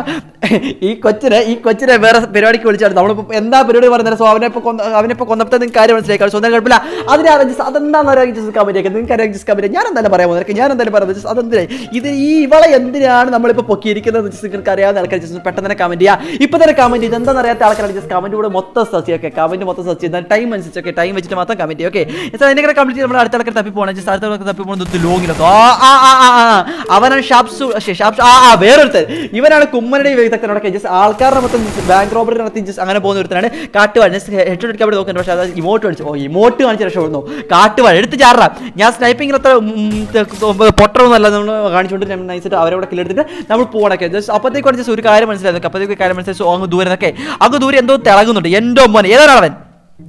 ഈ കൊച്ചിനെ ഈ കൊച്ചിനെ വേറെ പരിപാടിക്ക് വിളിച്ചാണ് നമ്മളിപ്പോൾ എന്താ പരിപാടി പറയുന്നത് സോ അവനെ ഇപ്പോൾ കൊന്ന അവനെ ഇപ്പോൾ കൊന്നപ്പോൾ നിങ്ങൾക്ക് കാര്യം മനസ്സിലാക്കാം സ്വന്തം കുഴപ്പമില്ല അതിനെ അറിയിച്ച് അതെന്താണെന്ന് അറിയാം ജസ്റ്റ് കമൻറ്റ് ആക്കുക നിങ്ങൾക്ക് അറിയാം ജസ്റ്റ് കമൻറ്റ് ഞാൻ എന്തായാലും പറയാൻ പോകുന്നത് ഞാൻ എന്തായാലും പറയുന്നത് ജസ്റ്റ് അതെന്തിനാ ഇത് ഈ ഇവളെ എന്തിനാണ് നമ്മളിപ്പോൾ പൊക്കിയിരിക്കുന്നത് ജസ്റ്റ് നിങ്ങൾക്ക് അറിയാവുന്ന ആൾക്കാർ ജസ്റ്റ് പെട്ടെന്ന് തന്നെ കമൻറ്റ് ചെയ്യുക ഇപ്പോൾ തന്നെ കമൻറ്റ് ചെയ്ത് എന്താണെന്ന് അറിയാത്ത ആൾക്കാർ ജസ്റ്റ് കമൻറ്റ് കൂടെ മൊത്തം സെർച്ച് ചെയ്യുക കമൻറ്റ് മൊത്തം സെർച്ച് ചെയ്യുന്ന ടൈം അനുസരിച്ച് ഓക്കെ ടൈം വെച്ചിട്ട് മാത്രം കമൻറ്റ് ചെയ്യുക ഓക്കെ അതിനെ കംപ്ലീറ്റ് നമ്മൾ അടുത്ത ആൾക്കാർ തപ്പി പോകണം ജസ്റ്റ് അടുത്ത ആൾക്കാർ തപ്പി പോകുന്നത് ലോങ്ങിലൊക്കെ ആ ആ ആ ആ ആ അവനാണ് ഷാപ്സു ഷാപ്സ് ആ ആ വേറൊരുത്തൻ ഇവനാണ് കുമ്മനുടെ വിദഗ്ധനോടൊക്കെ ജസ്റ്റ് ആൾക്കാരുടെ മൊത്തം ബാങ്ക് റോബറി നടത്തി ജസ്റ്റ് അങ്ങനെ പോകുന്ന ഒരുത്തനാണ് കാട്ടുവാൻ ജസ്റ്റ് ഹെഡ് അടിക്കാൻ വേണ്ടി നോക്കുന്നുണ്ട് പക്ഷേ അത് ഇമോട്ട് കാണിച്ചു ഓ ഇമോട്ട് കാണിച്ച് രക്ഷപ്പെടുന്നു കാട്ടുവാൻ എടുത്ത് ചാറാം ഞാൻ സ്നൈപ്പിംഗ് അത്ര പൊട്ടറൊന്നുമല്ല നമ്മൾ കാണിച്ചുകൊണ്ട് നമ്മൾ നൈസായിട്ട് അവരവിടെ കില്ലെടുത്തിട്ട് നമ്മൾ പോകണൊക്കെ ജസ്റ്റ് അപ്പോഴത്തേക്ക് ജസ്റ്റ് ഒരു കാര്യം മനസ്സിലായിരുന്നു അപ്പോഴത്തേക്ക് കാര്യം മനസ്സിലായി സോ അങ്ങ് ദൂരെ നിന്നൊക്കെ അങ്ങ് ദൂരെ എന്തോ തിളങ്ങുന്നുണ്ട് എന്തോ മോനെ ഏതാണ് അവൻ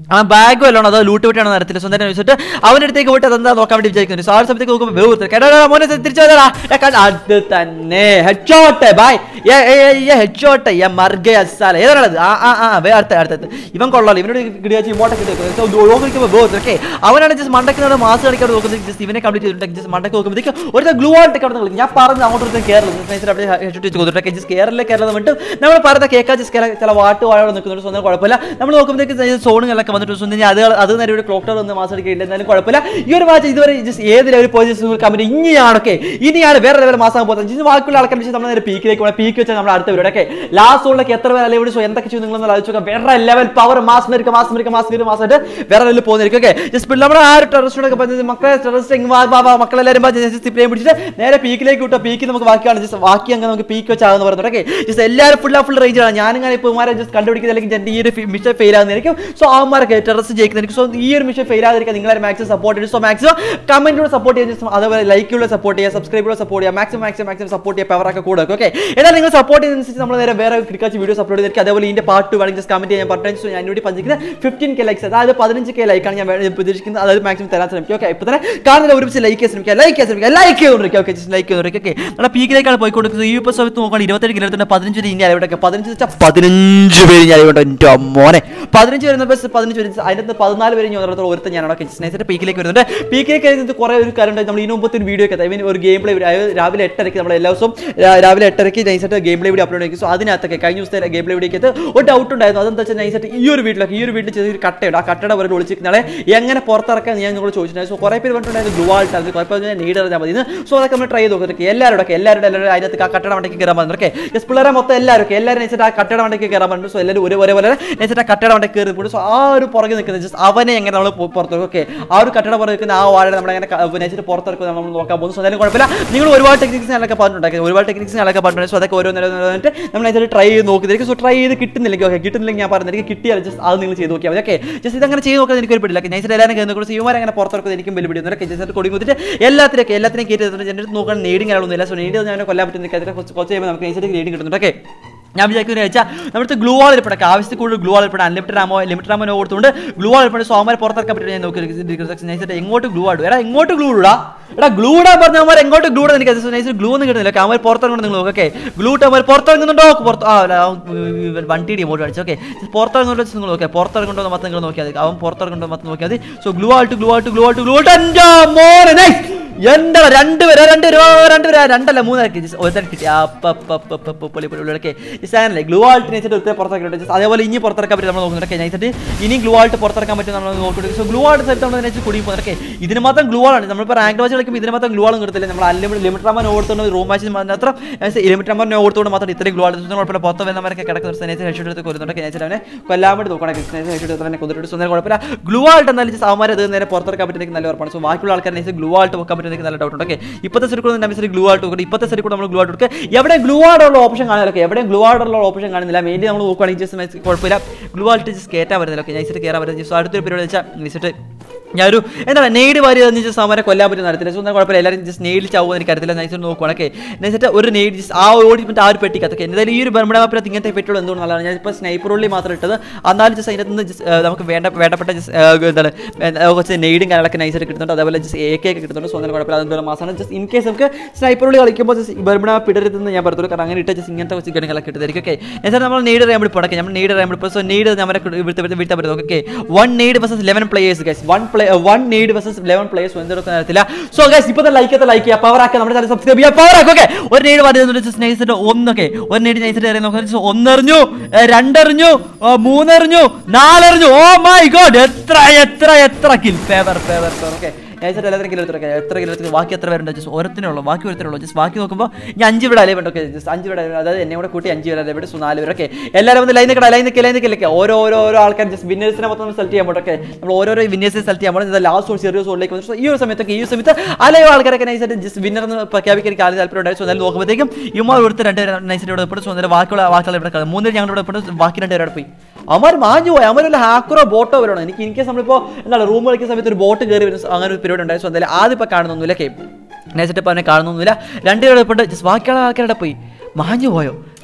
ആ ബാഗ് വല്ലോണോ അതോ ലൂട്ട് വിട്ടാണോ നടത്തില്ല സ്വന്തം വെച്ചിട്ട് അവൻ്റെ അടുത്തേക്ക് പോയിട്ട് അതെന്താ നോക്കാൻ വേണ്ടി വിചാരിക്കുന്നു സോ ആ ഒരു സമയത്തേക്ക് നോക്കുമ്പോൾ വേവ് കേട്ടോ മോനെ തിരിച്ചു വന്നടാ അത് തന്നെ ഹെഡ്ഷോട്ട് ബായ് ഹെഡ്ഷോട്ട് മർഗ അസാല ഏതാണത് ആ ആ ആ വേ അടുത്ത അടുത്തത് ഇവൻ കൊള്ളാലോ ഇവനോട് കിടിയാച്ച് ഇമോട്ടൊക്കെ നോക്കുമ്പോൾ വേവ് ഓക്കെ അവനാണ് ജസ്റ്റ് മണ്ടയ്ക്ക് മാസ് കളിക്കാൻ നോക്കുന്നത് ജസ്റ്റ് ഇവനെ കംപ്ലീറ്റ് ചെയ്തിട്ട് ജസ്റ്റ് മണ്ടയ്ക്ക് നോക്കുമ്പോഴത്തേക്ക് ഒരു ഗ്ലൂ ആയിട്ട് അവിടെ കളിക്കും ഞാൻ പറഞ്ഞു അങ്ങോട്ട് ഒരുത്തൻ കേരളം അവിടെ ഹെഡ്ഷോട്ട് വെച്ച് കൊടുത്തിട്ടൊക്കെ ജസ്റ്റ് കേരള കേരളം വന്നിട്ട് നമ്മൾ പറയുന്ന കേൾക്കാൻ ജസ്റ്റ് ചില വാട്ട് വാഴ നിൽക്കുന്നുണ്ട് സ്വന്തം കുഴപ്പമില്ല നമ്മൾ നോക്കുമ്പോഴത്തേക്ക് സോണുകളൊക്കെ വന്നിട്ട് സ്വന്തം അത് അത് നേരെ ഒരു ക്ലോക്ക് ടവർ ഒന്ന് മാസം എടുക്കില്ല എന്നാലും കുഴപ്പമില്ല ഈ ഒരു മാച്ച് ഇതുവരെ ജസ്റ്റ് ഏത് ലെവൽ പോയി കമ്പനി ഇനിയാണൊക്കെ ഇനിയാണ് വേറെ ലെവൽ മാസം പോകുന്നത് ജസ്റ്റ് ബാക്കിയുള്ള ആൾക്കാർ വെച്ച് നമ്മൾ നേരെ പീക്കിലേക്ക് പോകണം പീക്ക് വെച്ചാൽ നമ്മൾ അടുത്ത വരും ഓക്കെ ലാസ്റ്റ് സോണിലേക്ക് എത്ര പേര് അല്ലെങ്കിൽ സോ എന്തൊക്കെ ചെയ്യും നിങ്ങൾ ആലോചിച്ച് നോക്കാം വേറെ ലെവൽ പവർ മാസ് മെരിക്ക മാസ് മെരിക്ക മാസ് മെരിക്ക മാസമായിട്ട് വേറെ ലെവലിൽ പോകുന്നതായിരിക്കും ഓക്കെ ജസ്റ്റ് നമ്മുടെ ആ ഒരു ടെററിസ്റ്റോടൊക്കെ പറഞ്ഞത് മക്കളെ ടെററിസ്റ്റ് മക്കളെല്ലാവരും പ്ലെയിൻ പിടിച്ചിട്ട് നേരെ പീക്കിലേക്ക് വിട്ടോ പീക്ക് നമുക്ക് ബാക്കിയാണ് ജസ്റ്റ് ബാക്കി അങ്ങനെ നമുക്ക് പീക്ക് വെച്ചാകുന്ന പറയുന്നത് ഓക്കെ ജസ്റ്റ് എല്ലാവരും ഫുൾ ഫുൾ റേഞ്ചാണ് ഞാനിങ്ങനെ ഇപ്പോൾ ഇമാരെ ജസ്റ്റ് കണ്ടുപിടിക്കുന്നത് അല്ലെങ്കിൽ എൻ്റെ ഈ ഒരു മിഷൻ ഫെയിൽ ആകുന്നതായിരിക്കും സോ അവന്മാരൊക്കെ ടെറസ് ജയിക്കുന്നതായിരിക്കും സോ ഈ ഒരു മിഷൻ ഫെയിൽ ആകാതിരിക്കാൻ നിങ്ങളെ മാക്സിമം സപ്പോർട്ട് ചെയ്യും സോ മാക്സിമം കമന്റിലൂടെ സപ്പോർട്ട് ചെയ്യുക അതേപോലെ ലൈക്കിലൂടെ സപ്പോർട്ട് ചെയ്യുക സബ്സ്ക്രൈബിലൂടെ സപ്പോർട്ട് ചെയ്യുക മാക്സിമം മാക്സിമം മാക്സിമം സപ്പോർട്ട് ചെയ്യുക പവറൊക്കെ കൂടെ ഓക്കെ എന്നാൽ നിങ്ങൾ സപ്പോർട്ട് ചെയ്യുന്നതനുസരിച്ച് നമ്മൾ നേരെ വേറെ ക്രിക്കറ്റ് വീഡിയോസ് അപ്ലോഡ് ചെയ്തിരിക്കും അതേപോലെ ഇതിന്റെ പാർട്ട് വേണമെങ്കിൽ ജസ്റ്റ് കമന്റ് ചെയ്യാൻ പറഞ്ഞു സോ ഞാൻ ഇവിടെ പഞ്ചിക്കുന്നത് ഫിഫ്റ്റീൻ കെ ലൈക്സ് അതായത് പതിനഞ്ച് കെ ലൈക്കാണ് ഞാൻ വേ- പ്രതീക്ഷിക്കുന്നത് അതായത് മാക്സിമം തരാൻ ശ്രമിക്കും ഓക്കെ ഇപ്പോൾ തന്നെ കാണുന്ന ഒരുമിച്ച് ലൈക്ക് ചെയ്യാൻ ശ്രമിക്കുക ലൈക്ക് ചെയ്യാൻ ശ്രമിക്കുക ലൈക്ക് ചെയ്തുകൊണ്ടിരിക്കുക ഓക്കെ ജസ്റ്റ് ലൈക്ക് ചെയ്തുകൊണ്ടിരിക്കുക ഓക്കെ നമ്മുടെ പീക്കിലേക്കാണ് പോയിക്കൊണ്ടിരിക്കുന്നത് ഈ ഇപ്പോൾ സമയത്ത് നോക്കുകയാണെങ്കിൽ ഇരുപത്തേഴ് കിലോമീറ്റർ പതിനഞ്ച് പേര് ഇന്ത്യ ഇവിടെ പതിനഞ്ച് വെച്ചാൽ പതിനഞ്ച് പേര് ഞാൻ ഇവിടെ എൻ്റെ മോനെ പതിനഞ്ച് വരുന്ന ബസ് പതിനഞ്ച് പേര് അതിനകത്ത് പതിനാല് പേര് ഞാൻ ഒരിടത്തോളം ഒരുത്തൻ ഞാനാണ് ഓക്കെ നൈസായിട്ട് പീക്കിലേക്ക് വരുന്നുണ്ട് പീക്കിലേക്ക് വരുന്നത് കുറേ ഒരു കാര്യം ഉണ്ട് നമ്മൾ ഇതിന് മുമ്പത്തെ ഒരു വീഡിയോ ഒക്കെ ഇവൻ ഒരു ഗെയിം പ്ലേ അതായത് രാവിലെ എട്ടരയ്ക്ക് നമ്മൾ എല്ലാ ദിവസവും രാ- രാവിലെ എട്ടരയ്ക്ക് നൈസായിട്ട് ഗെയിം പ്ലേ വീഡിയോ അപ്ലോഡ് ചെയ്യും സോ അതിനകത്തൊക്കെ കഴിഞ്ഞ ദിവസത്തെ ഗെയിം പ്ലേ വീഡിയോക്ക് ഒരു ഡൗട്ട് ഉണ്ടായിരുന്നു അതെന്താ വെച്ചാൽ നൈസായിട്ട് ഈ ഒരു വീട്ടിലൊക്കെ ഈ ഒരു വീട്ടിൽ ചെറിയൊരു കട്ടയുണ്ട് ആ കട്ടയുടെ പുറത്ത് ഒളിച്ചിരിക്കുന്നയാളെ എങ്ങനെ പുറത്തിറക്കാൻ ഞാൻ നിങ്ങൾ ചോദിച്ചിട്ടുണ്ടായിരുന്നു സോ കുറേ പേര് പറഞ്ഞിട്ടുണ്ടായിരുന്നു ഗ്ലൂ ആൾട്ട് അത് കുഴപ്പം നീഡ് അറിഞ്ഞാൽ മതി സോ അതൊക്കെ നമ്മൾ ട്രൈ ചെയ്ത് നോക്കി എല്ലാവരും ഒക്കെ എല്ലാവരുടെ എല്ലാവരും അതിനകത്ത് ആ കട്ടട വണ്ടിക്ക് കയറാൻ പറഞ്ഞു ഓക്കെ ജസ്റ്റ് പിള്ളേരെ മൊത്തം എല്ലാവരും ഒക്കെ എല്ലാവരും നൈസായിട്ട് ആ കട്ടട വണ്ടിക്ക് കയറാൻ പറഞ്ഞു സോ എല്ലാവരും ഒരു ഒരേപോലെ നൈസായിട്ട് ആ കട്ടട വണ്ടി കയറി പോയി സോ ആ ഒരു പുറകെ നിൽക്കുന്നത് ജസ്റ്റ് അവനെ എങ്ങനെ നമ്മൾ പുറത്തിറക്കും ഓക്കെ ആ ഒരു കട്ടട പുറകെ നിൽക്കുന്ന ആ വാഴ നമ്മൾ എങ്ങനെ നൈസായിട്ട് പുറത്തിറക്കും നമ്മൾ നോക്കാൻ പോകുന്നു സോ അതിന് കുഴപ്പമില്ല നിങ്ങൾ ഒരുപാട് ടെക്നിക്സ് ഞാനൊക്കെ പറഞ്ഞിട്ടുണ്ടാക്കി ഒരുപാട് ടെക്നിക്സ് ഞാനൊക്കെ പറഞ്ഞിട്ടുണ്ട് സോ അതൊക്കെ ഓരോന്നിട്ട് നമ്മൾ നൈസായിട്ട് ട്രൈ ചെയ്ത് നോക്കിയിരിക്കും സോ ട്രൈ ചെയ്ത് കിട്ടുന്നില്ലെങ്കിൽ ഓക്കെ കിട്ടുന്നില്ലെങ്കിൽ ഞാൻ പറഞ്ഞത് എനിക്ക് കിട്ടിയാൽ ജസ്റ്റ് അത് നിങ്ങൾ ചെയ്ത് നോക്കിയാൽ മതി ഓക്കെ ജസ്റ്റ് ഇതങ്ങനെ ചെയ്ത് നോക്കാൻ എനിക്ക് ഒരു പിടില്ല നൈസായിട്ട് എല്ലാവരും കയറി നോക്കുന്നത് സിയുമാർ അങ്ങനെ പുറത്തിറക്കുന്നത് എനിക്കും വലിയ പിടിയൊന്നും ഓക്കെ ജസ്റ്റ് കൊടി കുത്തിട്ട് എല്ലാത്തിനൊക്കെ എല്ലാത്തിനും കയറ്റി എൻ്റെ അടുത്ത് നോക്കാൻ നേടിങ് ഒന്നുമില്ല സോ നേടി ഞാൻ കൊല്ലാൻ പറ്റുന്ന അതിനെ കുറച്ച് കുറച്ച് കഴിയുമ്പോൾ നമുക്ക് നൈസായിട്ട് നേടി കിട്ടുന്നുണ്ട് ഓക്കെ ഞാൻ വിചാരിക്കുന്ന വെച്ചാൽ നമ്മുടെ ഗ്ലൂ വാൾ ഇരിപ്പട ആവശ്യത്തിൽ കൂടുതൽ ഗ്ലൂ വാൾ ഇരിപ്പട അൺലിമിറ്റഡ് ആമോ ലിമിറ്റഡ് ആമോ കൊടുത്തുകൊണ്ട് ഗ്ലൂ വാൾ ഇരിപ്പട സോമാരെ പുറത്തിറക്കാൻ പറ്റും ഞാൻ നോക്കി നൈസായിട്ട് എങ്ങോട്ട് ഗ്ലൂ ആടും എടാ എങ്ങോട്ട് ഗ്ലൂ ഇടാ എടാ ഗ്ലൂ ഇടാൻ പറഞ്ഞ അവന്മാർ എങ്ങോട്ട് ഗ്ലൂ ഇടാൻ എനിക്ക് നൈസ് ഗ്ലൂ ഒന്നും കിട്ടുന്നില്ല അവന്മാർ പുറത്തിറങ്ങുന്നത് നിങ്ങൾ നോക്കാം ഓക്കെ ഗ്ലൂ ഇട്ട് അവന്മാർ പുറത്തിറങ്ങുന്നുണ്ടോ പുറത്ത് ആ അല്ല, അവൻ വണ്ടി ഇടി മോട്ട് അടിച്ചു ഓക്കെ പുറത്തിറങ്ങുന്നുണ്ടോ നിങ്ങൾ നോക്കാം പുറത്തിറങ്ങുന്നുണ്ടോ മാത്രം നിങ്ങൾ നോക്കിയാൽ മതി അവൻ പുറത്തിറങ്ങുന്നുണ്ടോ മാത്രം നോക്കിയാൽ മതി സോ ഗ്ലൂ ആയിട്ട് ഗ്ലൂ ആയിട്ട് ഗ്ലൂ ആയിട്ട് ഗ്ലൂ ആയിട്ട് എൻ്റെ മോനെ നൈസ് എന്താ രണ്ടുപേരാ രണ്ടുപേരോ രണ്ടുപേരാ രണ്ടല്ല മൂന്നാക്കി ഒരുത്തരം കിട്ടി പൊളിപ്പൊളിപ്പൊളിയൊക്കെ സാധനല്ലേ ഗ്ലൂ ആൾട്ട് നൈസായിട്ട് ഒരുത്തരെ പുറത്തിറക്കി just അതേപോലെ ഇനി പുറത്തിറക്കാൻ പറ്റും നമ്മൾ നോക്കുന്നുണ്ട് നൈസായിട്ട് ഇനി ഗ്ലൂ ആൾട്ട് പുറത്തിറക്കാൻ പറ്റും നമ്മൾ നോക്കിയിട്ട് സോ ഗ്ലൂ ആൾട്ട് സെറ്റ് നമ്മൾ നൈസ് കുടി പോകുന്നതൊക്കെ ഇതിന് മാത്രം ഗ്ലൂ ആണ് നമ്മളിപ്പോൾ റാങ്ക് വാച്ച് കളിക്കുമ്പോൾ ഇതിന് മാത്രം ഗ്ലൂ ആളും കിടത്തില്ല നമ്മൾ അൺലിമിറ്റ് ലിമിറ്റ് അമ്മ ഓടുത്തുകൊണ്ട് റൂം മാച്ചിന് മാത്രം ലിമിറ്റ് അമ്മ ഓടുത്തുകൊണ്ട് മാത്രം ഇത്രയും ഗ്ലൂ ആൾ കുഴപ്പമില്ല പുറത്ത് വരുന്നവരൊക്കെ കിടക്കുന്ന നൈസ് ഹെഡ് എടുത്ത് കൊല്ലുന്നുണ്ട് നൈസ് അവനെ കൊല്ലാൻ വേണ്ടി നോക്കണം നൈസ് ഹെഡ് എടുത്ത് അവനെ കൊന്നിട്ട് സ്വന്തം കുഴപ്പമില്ല ഗ്ലൂ ആൾട്ട് എന്നാലും just അവന്മാരെ അത് നേരെ പുറത്തിറക്കാൻ പറ്റുന്ന നല്ല ഉറപ്പാണ് സോ ബാക്കിയുള്ള ആൾക്കാർ നൈസ് ഗ്ലൂ ആൾട്ട് വെക്കാൻ പറ്റുന്ന നല്ല ഡൗട്ട് ഉണ്ട് ഓക്കെ ഇപ്പോഴത്തെ സെറ്റ് കൂടെ നമ്മൾ ഗ്ലൂ ആൾട്ട് കൊടുക്കും ഇപ്പോഴത്തെ സെറ്റ് കൂടെ നമ്മൾ ഗ്ലൂ ആൾട്ട് കൊടുക്കുക എവിടെ ഗ്ലൂ ആടുള്ള ഓപ്ഷൻ കാണുന്നില്ല എവിടെ ഗ്ലൂ ആടുള്ള ഓപ്ഷൻ കാണുന്നില്ല മെയിൻലി നമ്മൾ നോക്കുകയാണെങ്കിൽ ജസ്റ്റ് കുഴപ്പമില്ല ഗ്ലൂ ആൾട്ട് ജസ്റ്റ് കയറ്റാൻ വരുന്നില്ല ഓക്കെ നൈസിട്ട് കയറാൻ വരുന്നത് ജസ്റ്റ് അടുത്തൊരു പരിപാടി വെച്ചാൽ നൈസിട്ട് ഞാനൊരു എന്താണ് നെയ്ഡ് വാരി എന്ന് വെച്ചാൽ സമരം കൊല്ലാൻ പറ്റുന്ന നടത്തില്ല സോ ഒന്നും കുഴപ്പമില്ല എല്ലാവരും ജസ്റ്റ് നെയ്ഡിൽ ചാവുമെന്ന് എനിക്ക് അറിയത്തില്ല നൈസ് നോക്കുവാണൊക്കെ നൈസിട്ട് ഒരു നെയ്ഡ് ജസ്റ്റ് ആ ഓടി മറ്റേ ആ ഒരു പെട്ടിക്കത്തൊക്കെ എന്തായാലും ഈ ഒരു ബർമഡ മാപ്പിനകത്ത് ഇങ്ങനത്തെ പെട്ടുള്ള എന്തുകൊണ്ട് നല്ലതാണ് ഞാൻ ഇപ്പോൾ സ്നൈപ്പർ ഉള്ളി മാത്രം ഇട്ടത് എന്നാലും ജസ്റ്റ് അതിനകത്ത് നിന്ന് just, ഏർ, നമുക്ക് വേണ്ട വേണ്ടപ്പെട്ട just, ഏർ, എന്താണ് ഏർ, കുറച്ച് നെയ്ഡും കാര്യങ്ങളൊക്കെ നൈസായിട്ട് കിട്ടുന്നുണ്ട് അതേപോലെ ജസ്റ്റ് എ കെ ഒക്കെ കിട്ടുന്നുണ്ട് സോ ഒന്നും കുഴപ്പമില്ല അതെന്തോ മാസമാണ് ജസ്റ്റ് ഇൻ കേസ് നമുക്ക് സ്നൈപ്പർ ഉള്ളി കളിക്കുമ്പോൾ ജസ്റ്റ് ബർമഡ പിടരുതെന്ന് ഞാൻ പറഞ്ഞത് കാരണം അങ്ങനെ ഇട്ട ജസ്റ്റ് ഇങ്ങനത്തെ കുറച്ച് ഗണങ്ങളൊക്കെ കിട്ടുന്നതായിരിക്കും ഓക്കെ എന്നാൽ നമ്മൾ നെയ്ഡ് റേമ്പിൾ പോടക്കെ നമ്മൾ നെയ്ഡ് റേമ്പിൾ ഇപ്പോൾ സോ നെയ്ഡ് നമ്മുടെ വിടുത്ത വിട്ടാൻ പറ്റും ഓക്കെ വൺ നെയ്ഡ് versus eleven players guys one play one നെയ്ഡ് വേഴ്സസ് ലെവൻ പ്ലേയേഴ്സ് എന്തെടുക്കാൻ അറിയത്തില്ല സോ ഗൈസ് ഇപ്പോൾ ലൈക്ക് ചെയ്ത ലൈക്ക് ചെയ്യുക പവർ ആക്കുക നമ്മുടെ ചാനൽ സബ്സ്ക്രൈബ് ചെയ്യുക പവർ ആക്കുക ഓക്കെ ഒരു നെയ്ഡ് പറയുന്നത് നൈസിട്ട് ഒന്നൊക്കെ ഒരു നെയ്ഡ് നൈസിട്ട് അറിയാൻ നോക്കുക ഒന്നെറിഞ്ഞു ഏ, രണ്ടെറിഞ്ഞു ഓ, മൂന്നെറിഞ്ഞു നാലെറിഞ്ഞു ഓ മൈ ഗോഡ് എത്ര എത്ര എത്ര kill favour favour favour okay നൈസായിട്ട് എല്ലാത്തിനും കിലോ എത്ര എത്ര കിലോ എത്ര ബാക്കി എത്ര പേരുണ്ട് ജസ്റ്റ് ഓരോത്തിനേ ഉള്ളൂ ബാക്കി ഒരുത്തരേ ഉള്ളൂ ജസ്റ്റ് ബാക്കി നോക്കുമ്പോൾ ഞാൻ അഞ്ച് ഇവിടെ അലൈവ് ഉണ്ട് ഓക്കെ ജസ്റ്റ് അഞ്ച് ഇവിടെ അതായത് എന്നെ കൂടെ കൂട്ടി അഞ്ച് പേര് അലൈവ് സോ നാല് പേരൊക്കെ എല്ലാവരും വന്ന് ലൈൻ നിൽക്കട ലൈൻ നിൽക്കുക ലൈൻ നിൽക്കില്ല ഓരോ ഓരോ ഓരോ ആൾക്കാർ ജസ്റ്റ് വിന്നേഴ്സിനെ മൊത്തം സെലക്ട് ചെയ്യാൻ പോട്ടെ നമ്മൾ ഓരോരോ വിന്നേഴ്സിനെ സെലക്ട് ചെയ്യാൻ പോകുന്നത് ലാസ്റ്റ് ഒരു ചെറിയ സോളിലേക്ക് വന്നു So, ഈ ഒരു സമയത്തൊക്കെ ഈ ഒരു സമയത്ത് അലൈവ് ആൾക്കാരൊക്കെ നൈസായിട്ട് ജസ്റ്റ് വിന്നർ എന്ന് പ്രഖ്യാപിക്കാൻ എനിക്ക് ആദ്യം താല്പര്യം ഉണ്ടായി സോ എന്നാലും നോക്കുമ്പോഴത്തേക്കും ഇമാർ ഒരുത്ത് രണ്ട് നൈസായിട്ട് ഇവിടെ പെട്ടു സോ എന്നാലും ബാക്കിയുള്ള ബാക്കിയുള്ള ഇവിടെ കിടന്നു. മൂന്ന് ഞങ്ങളുടെ ഇവിടെ പെട്ടു ബാക്കി രണ്ട് പേരുടെ പോയി അവന്മാർ മാഞ്ഞു പോയി അവന്മാർ വല്ല ഹാക്കറോ ബോട്ടോ വരണം എനിക്ക് ഇൻ കേസ് നമ്മളിപ്പോൾ എന്താണ് റൂം കളിക്കുന്ന സമയത്ത് ഒരു ബോട്ട് കയറി വരുന്ന അങ്ങനെ ഒരു പരിപാടി ഉണ്ടായി സോ എന്തായാലും ആദ്യം ഇപ്പോൾ കാണുന്നൊന്നുമില്ല കെ നൈസായിട്ട് ഇപ്പോൾ അവനെ കാണുന്നൊന്നുമില്ല രണ്ടുപേരുടെ പെട്ട് ജസ്റ്റ് ബാക്കിയുള്ള ആൾക്കാരുടെ പോയി മാഞ്ഞു പോയോ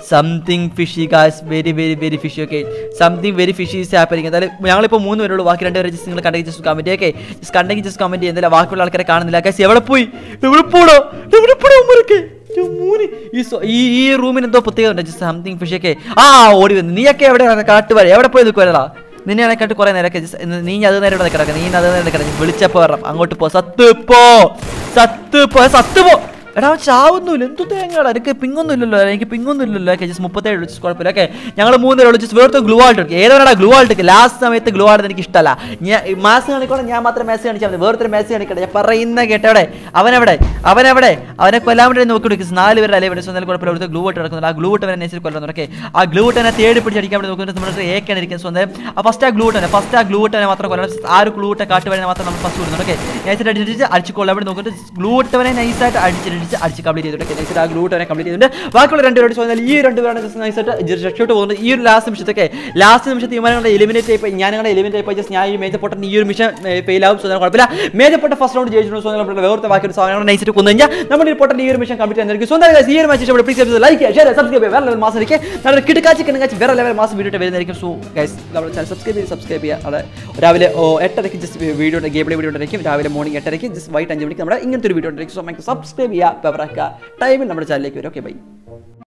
something fishy guys very very very fishy okay something very fishy is happening എന്തായാലും ഞങ്ങളിപ്പോൾ മൂന്ന് പേരുള്ളൂ ബാക്കി രണ്ട് പേരെ ജസ്റ്റ് നിങ്ങൾ കണ്ടെങ്കിൽ ജസ്റ്റ് കമൻറ്റ് ഓക്കെ ജസ്റ്റ് കണ്ടെങ്കിൽ ജസ്റ്റ് കമൻറ്റ് ചെയ്യുന്നില്ല ബാക്കിയുള്ള ആൾക്കാരെ കാണുന്നില്ല ഗാസ് എവിടെ പോയി എവിടെ പോടോ എവിടെ പോടോ ഉമ്മരൊക്കെ മൂന്ന് ഈ സോ- ഈ ഈ റൂമിന് എന്തോ പ്രത്യേകത ഉണ്ട് ജസ്റ്റ് സംതിങ് ഫിഷ് ഒക്കെ ആ ഓടി വന്നു നീയൊക്കെ എവിടെയാണ് കാട്ടുവരെ എവിടെ പോയി നിൽക്കുവല്ലടാ നിന്നെ കണ്ടിട്ട് കുറെ നേരമൊക്കെ just നീ അത് നേരം ഇവിടെ കിടക്കാം നീ അത് നേരം കിടക്കും വിളിച്ചപ്പോ വരണം അങ്ങോട്ട് പോ സത്ത് പോ സത്ത് പോ സത്ത് പോ എടാ അവൻ ചാവുന്നില്ല എന്തു തേങ്ങടാ എനിക്ക് പിങ്ങൊന്നും ഇല്ലല്ലോ എനിക്ക് പിങ്ങൊന്നും ഇല്ലല്ലോ ഓക്കെ ജസ്റ്റ് മുപ്പത്തേഴ് വിളിച്ച് കുഴപ്പമില്ല ഓക്കെ ഞങ്ങൾ മൂന്നുപേരും വിളിച്ച് വേർത്ത് ഗ്ലൂ ആൾട്ട് എടുക്കും ഏതോടാ ഗ്ലൂ ആൾട്ട് ലാസ്റ്റ് സമയത്ത് ഗ്ലൂ ആൾട്ട് എനിക്ക് ഇഷ്ടമല്ല ഞാൻ മാസ് കാണിക്കോടെ ഞാൻ മാത്രം മാസ് കാണിച്ചാൽ മതി വേറൊരു മാസ് കാണിക്കട്ടെ ഞാൻ പറയുന്ന കേട്ടെവിടെ അവനെവിടെ അവനെവിടെ അവനെ കൊല്ലാൻ വേണ്ടി നോക്കി കൊടുക്കും നാല് പേരുടെ അല്ലെ ഇവിടെ സ്വന്തം കുഴപ്പമില്ല ഇവിടുത്തെ ഗ്ലൂ ഇട്ട് നടക്കുന്നില്ല ആ ഗ്ലൂ ഇട്ട് അവനെ നെച്ചിൽ കൊല്ലുന്നു ഓക്കെ ആ ഗ്ലൂ ഇട്ടനെ തേടി പിടിച്ച് അടിക്കാൻ വേണ്ടി നോക്കുന്നത് നമ്മുടെ ഏക്കാണ് ഇരിക്കുന്നത് സ്വന്തം ആ ഫസ്റ്റ് ആ ഗ്ലൂ ഇട്ടനെ ഫസ്റ്റ് ആ ഗ്ലൂ ഇട്ടനെ മാത്രം കൊല്ലണം ആ ഒരു ഗ്ലൂ ഇട്ട കാട്ടുവരെ മാത്രം നമ്മൾ ഫസ്റ്റ് വിടുന്നു ഓക്കെ നൈസായിട്ട് അടിച്ചിട്ട് അടിച്ച് കൊല്ലാൻ വേണ്ടി നോക്കിയിട്ട് ഗ്ലൂ ഇട്ടവനെ നൈസായിട്ട് അടിച്ചിട്ട് അടിച്ച് കംപ്ലീറ്റ് ചെയ്തിട്ട് നൈസായിട്ട് ആ ഗ്ലൂ ഇട്ടവനെ കംപ്ലീറ്റ് ചെയ്തിട്ടുണ്ട് ബാക്കിയുള്ള രണ്ടുപേരോട് ചോദിച്ചാൽ ഈ രണ്ടുപേരാണ് ജസ്റ്റ് നൈസായിട്ട് രക്ഷോട്ട് പോകുന്നത് ഈ ഒരു ലാസ്റ്റ് നിമിഷത്തൊക്കെ ലാസ്റ്റ് നിമിഷത്തിൽ ഇവരുടെ എലിമിനേറ്റ് ആയി ഞാൻ ഞങ്ങളുടെ എലിമിനേറ്റ് ആയി ജസ്റ്റ് ഞാൻ ഈ മേജർ പൊട്ടൻ ഈ ഒരു മിഷൻ ഫെയിൽ ആവും സോ കുഴപ്പമില്ല മേജർ പൊട്ട ഫസ്റ്റ് റൗണ്ട് ജയിച്ചിട്ടുണ്ട് സോ നമ്മൾ വേറെ ബാക്കി ഒരു സാധനം നൈസായിട്ട് കൊന്നു കഴിഞ്ഞാൽ നമ്മൾ ഈ പൊട്ടൻ ഈ ഒരു മിഷൻ കംപ്ലീറ്റ് ചെയ്യുന്നതായിരിക്കും സ്വന്തം guys, ഈ ഒരു മാച്ച് ഇഷ്ടപ്പെട്ടു പ്ലീസ് ലൈക്ക് ഷെയർ സബ്സ്ക്രൈബ് വേറെ ലെവൽ മാസം ഇരിക്കും നമ്മുടെ കിടക്കാച്ചി കിടക്കാച്ചി വേറെ ലെവൽ മാസം വീഡിയോ വരുന്നതായിരിക്കും സോ ഗൈസ് നമ്മുടെ ചാനൽ സബ്സ്ക്രൈബ് ചെയ്ത് സബ്സ്ക്രൈബ് ചെയ്യുക അവിടെ രാവിലെ ഓ, എട്ടരയ്ക്ക് just video game play video ഉണ്ടായിരിക്കും രാവിലെ മോർണിംഗ് എട്ടരയ്ക്ക് ജസ്റ്റ് വൈകിട്ട് അഞ്ച് മണിക്ക് നമ്മുടെ ഇങ്ങനത്തെ ഒരു വീഡിയോ ഉണ്ടായിരിക്കും സോ നമുക്ക് സബ്സ്ക്രൈബ് ചെയ്യുക പെവറാക്കുക ടൈമിൽ നമ്മുടെ ചാനലിലേക്ക് വരും ഓക്കെ ബൈ